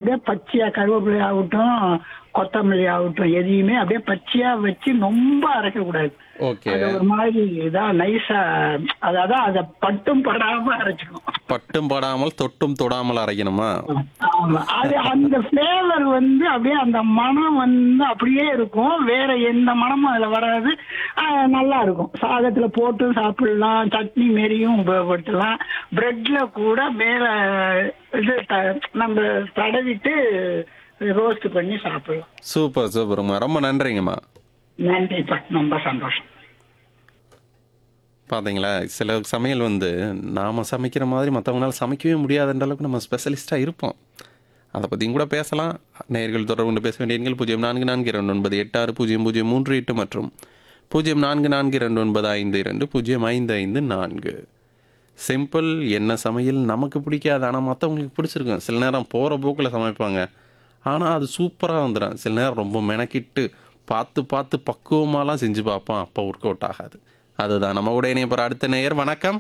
அப்படியே பச்சையா கருவேப்பிலை ஆகட்டும் கொத்தமல்லி ஆகட்டும் எதையுமே அப்படியே பச்சையா வச்சு ரொம்ப அரைக்க கூடாது ஓகே அது ஒரு மாதிரி இதா நைஸா அதாவது அதை பட்டும் படாம அரைச்சிக்கணும் பட்டும் படாமல் தொட்டும் தொடாமல் அரைக்கணுமா ஆமா அது அந்த ஃபிளேவர் வந்து அப்படியே அந்த மனம் வந்து அப்படியே இருக்கும் வேற எந்த மனமும் அதுல வராது ஆஹ் நல்லா இருக்கும் சாதத்துல போட்டு சாப்பிடலாம் சட்னி மாரியும் உபயோகப்படுத்தலாம் பிரெட்ல கூட மேல இது த- நம்ம தடவிட்டு ரோஸ்ட் பண்ணி சாப்பிடலாம் சூப்பர் சூப்பருங்கம்மா ரொம்ப நன்றிங்கம்மா நன்றிப்பா ரொம்ப சந்தோஷம் பாத்தீங்களா சில சமையல் வந்து நாம சமைக்கிற மாதிரி மற்றவங்களால சமைக்கவே முடியாதுன்ற அளவுக்கு நம்ம ஸ்பெஷலிஸ்ட்டாக இருப்போம் அதை பற்றியும் கூட பேசலாம் நேயர்கள் தொடர்பு கொண்டு பேச வேண்டிய எண்கள் பூஜ்ஜியம் நான்கு நான்கு இரண்டு ஒன்பது எட்டு ஆறு பூஜ்ஜியம் பூஜ்ஜியம் மூன்று எட்டு மற்றும் பூஜ்ஜியம் நான்கு நான்கு இரண்டு ஒன்பது ஐந்து இரண்டு பூஜ்ஜியம் ஐந்து ஐந்து நான்கு சிம்பிள் என்ன சமையல் நமக்கு பிடிக்காது ஆனால் மற்றவங்களுக்கு பிடிச்சிருக்கும் சில நேரம் போகிற போக்கில் சமைப்பாங்க ஆனால் அது சூப்பராக வந்துடும் சில நேரம் ரொம்ப மெனக்கிட்டு பார்த்து பார்த்து பக்குவமாலாம் செஞ்சு பார்ப்போம் அப்போ ஒர்க் அவுட் ஆகாது அதுதான் நம்ம கூட இணைய போகிற அடுத்த நேயர் வணக்கம்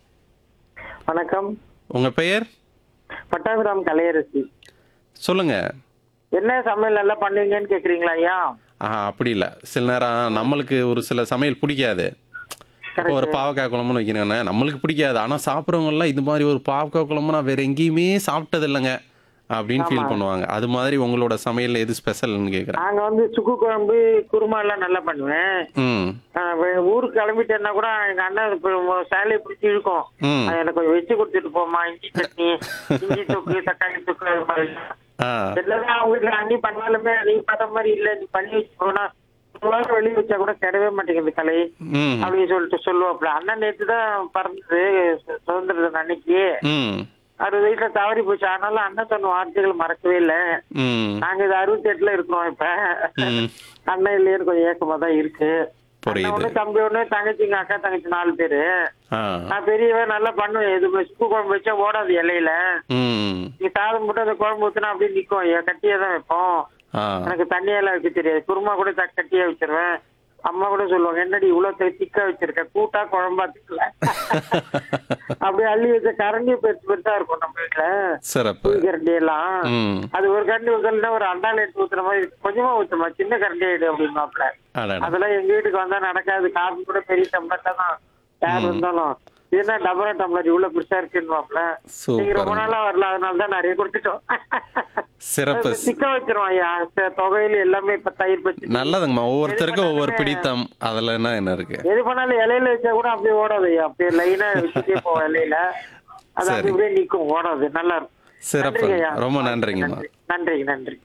வணக்கம் உங்கள் பெயர் பட்டாபிராம் கலையரசி சொல்லுங்க என்ன சமையல் நல்லா பண்ணுவீங்கன்னு கேக்குறீங்களா ஐயா ஆ அப்படி இல்லை சில நேரம் நம்மளுக்கு ஒரு சில சமையல் பிடிக்காது இப்போ ஒரு பாவக்காய் குழம்புன்னு வைக்கிறேன்னா நம்மளுக்கு பிடிக்காது ஆனால் சாப்பிட்றவங்கலாம் இது மாதிரி ஒரு பாவக்காய் குழம்பு நான் வேற எங்கேயுமே சாப்பிட்டது இல்லைங்க அப்படின்னு ஃபீல் பண்ணுவாங்க அது மாதிரி உங்களோட சமையல் எது ஸ்பெஷல்னு கேட்குறேன் நாங்க வந்து சுக்கு குழம்பு குருமா எல்லாம் நல்லா பண்ணுவேன் ம் ஆஹ் வே- ஊருக்கு கிளம்பிட்டேன்னா கூட எங்க அண்ணன் இப்ப சேலையை பிடிச்சி இழுக்கும் ம் அது எனக்கு கொஞ்சம் வச்சு கொடுத்துட்டு போமா இஞ்சி சட்னி இஞ்சி தொக்கு தக்காளி தொக்கு அது மாதிரி ஆ எல்லாமே அவங்க வீட்டுல அண்ணி பண்ணாலுமே நீ பார்த்த மாதிரி இல்ல நீ பண்ணி வச்சு போனா ஒரு வாரம் வெளியே வச்சா கூட கிடவே மாட்டேங்குது கலை ம் அப்படின்னு சொல்லிட்டு சொல்லுவாப்ல அண்ணன் நேத்து தான் பிறந்தது சு- சுதந்திர தினம் அன்னைக்கு ம் அறுபது வயசுல தவறி போச்சு ஆனாலும் அண்ணன் சொன்ன வார்த்தைகள் மறக்கவே இல்லை ம் நாங்க இது அறுபத்தி எட்டுல இருக்கிறோம் இப்ப ம் அண்ணன் இல்லையேன்னு கொஞ்சம் ஏக்கமா தான் இருக்கு புரியுது. அண்ணன் ஒண்ணு தம்பி ஒண்ணு தங்கச்சிங்க அக்கா தங்கச்சி நாலு பேரு ஆ நான் பெரியவன் நல்லா பண்ணுவேன் இது சுப்பு குழம்பு வச்சா ஓடாது இலையில ம் நீ சாதம் போட்டு அந்த குழம்பு ஊத்துனா அப்படியே நிக்கும் என் கட்டியா தான் வைப்போம் ஆ எனக்கு தண்ணியெல்லாம் வைக்க தெரியாது குருமா கூட த- கட்டியா வச்சிருவேன் அம்மா கூட சொல்லுவாங்க என்னடி இவ்வளவு திக்கா வச்சிருக்க கூட்டா குழம்பா திக்கல அப்படியே அள்ளி வச்ச கரண்டி பெருசு பெருசா இருக்கும் நம்ம வீட்டுல சிறப்பு புளி கரண்டி எல்லாம் ம் அது ஒரு கரண்டி ஊத்தலன்னா ஒரு அண்டால எடுத்து ஊத்துற மாதிரி கொஞ்சமா ஊத்துமா சின்ன கரண்டி எடு அப்படின்னாப்ல அடடா அதெல்லாம் எங்க வீட்டுக்கு வந்தா நடக்காது காபி கூட பெரிய டம்ளர்ல தான் யார் வந்தாலும் இதுனா டபரா டம்ளர் இவ்வளவு பெருசா இருக்குன்னுவாப்ல நீங்க ரொம்ப சூப்பர் நாளா வரல அதனால தான் நிறைய கொடுத்துட்டோம் சிறப்பு சிக்க வச்சிருவோம் ஐயா ச- தொகையில எல்லாமே இப்ப தயிர் பச்சு நல்லதுங்கம்மா ஒவ்வொருத்தருக்கும் ஒவ்வொரு பிடித்தம் அதுல என்ன என்ன இருக்கு எது பண்ணாலும் இலையில வச்சா கூட அப்படியே ஓடாது ஐயா அப்படியே லைனா வச்சுட்டே போவோம் இலையில அது சரி. அப்படியே நிக்கும் ஓடாது நல்லா இருக்கும் சிறப்பு நன்றிங்க ஐயா. ரொம்ப நன்றிங்கம்மா நன்றி நன்றி நன்றி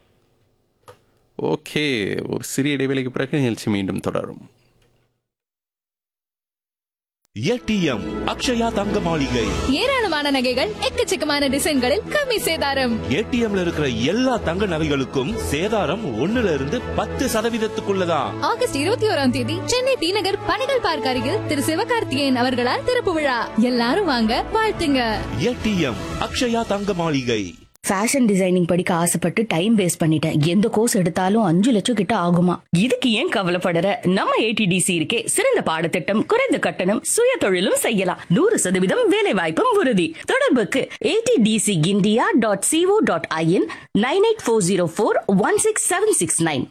ஓகே ஒரு சிறிய இடைவேளைக்கு பிறகு நிகழ்ச்சி மீண்டும் தொடரும் ஏடிஎம் அக்ஷயா தங்க மாளிகை ஏராளமான நகைகள் எக்கச்சக்கமான டிசைன்களில் கம்மி சேதாரம் ஏடிஎம்ல இருக்கிற எல்லா தங்க நகைகளுக்கும் சேதாரம் ஒண்ணுல இருந்து பத்து சதவீதத்துக்குள்ளதான் ஆகஸ்ட் இருபத்தி ஓராம் தேதி சென்னை டி நகர் பணிகள் பார்க் அருகில் திரு சிவகார்த்திகேயன் அவர்களால் திறப்பு விழா எல்லாரும் வாங்க வாழ்த்துங்க ஏடிஎம் அக்ஷயா தங்க மாளிகை ஃபேஷன் டிசைனிங் படிக்க ஆசைப்பட்டு டைம் வேஸ்ட் பண்ணிட்டேன் எந்த கோர்ஸ் எடுத்தாலும் அஞ்சு லட்சம் கிட்ட ஆகுமா இதுக்கு ஏன் கவலைப்படற நம்ம ஏடிடிசி இருக்கே சிறந்த பாடத்திட்டம் குறைந்த கட்டணம் சுய தொழிலும் செய்யலாம் நூறு சதவீதம் வேலை வாய்ப்பும் உறுதி தொடர்புக்கு ATDC India dot co dot in nine eight four zero four one six seven six nine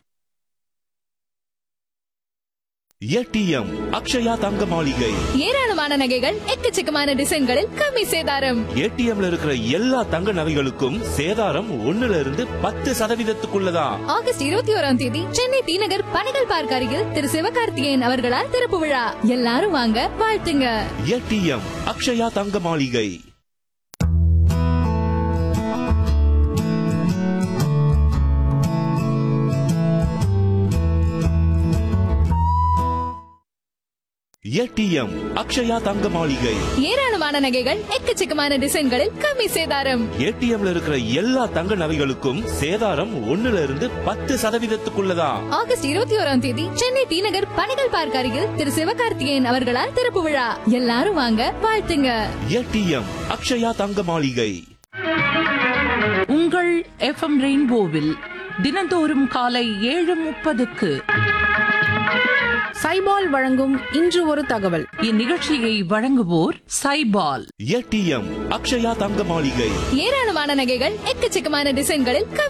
ATM Akshaya Thanga Maaligai ஏராளமான நகைகள் எக்கச்சக்கமான டிசைன்களில் கம்மி சேதாரம் ஏடிஎம்ல இருக்கிற எல்லா தங்க நகைகளுக்கும் சேதாரம் ஒண்ணுல இருந்து பத்து சதவீதத்துக்குள்ளதான் ஆகஸ்ட் இருபத்தி ஓராம் தேதி சென்னை டி நகர் பணிகள் பார்க் அருகில் திரு சிவகார்த்திகேயன் அவர்களால் திறப்பு விழா எல்லாரும் வாங்க வாழ்த்துங்க ஏடிஎம் அக்ஷயா தங்க மாளிகை ஏடிஎம் அக்ஷயா தங்க மாளிகை ஏராளமான நகைகள் எக்கச்சக்கமான டிசைன்களில் கம்மி சேதாரம் ஏடிஎம்ல இருக்கிற எல்லா தங்க நகைகளுக்கும் சேதாரம் ஒண்ணுல இருந்து பத்து சதவீதத்துக்குள்ளதான் ஆகஸ்ட் இருபத்தி ஓராம் தேதி சென்னை டி நகர் பணிகள் பார்க் அருகில் திரு சிவகார்த்திகேயன் அவர்களால் திறப்பு விழா எல்லாரும் வாங்க வாழ்த்துங்க ஏடிஎம் அக்ஷயா தங்க மாளிகை உங்கள் எஃப்எம் ரெயின்போவில் தினந்தோறும் காலை ஏழு முப்பதுக்கு சைபால் வழங்கும் இன்று ஒரு தகவல் இந்நிகழ்ச்சியை வழங்குவோர் சைபால் ஏடிஎம் அக்ஷயா தங்க மாளிகை ஏராளமான நகைகள் எக்கச்சக்கமான டிசைன்களில் கம்மி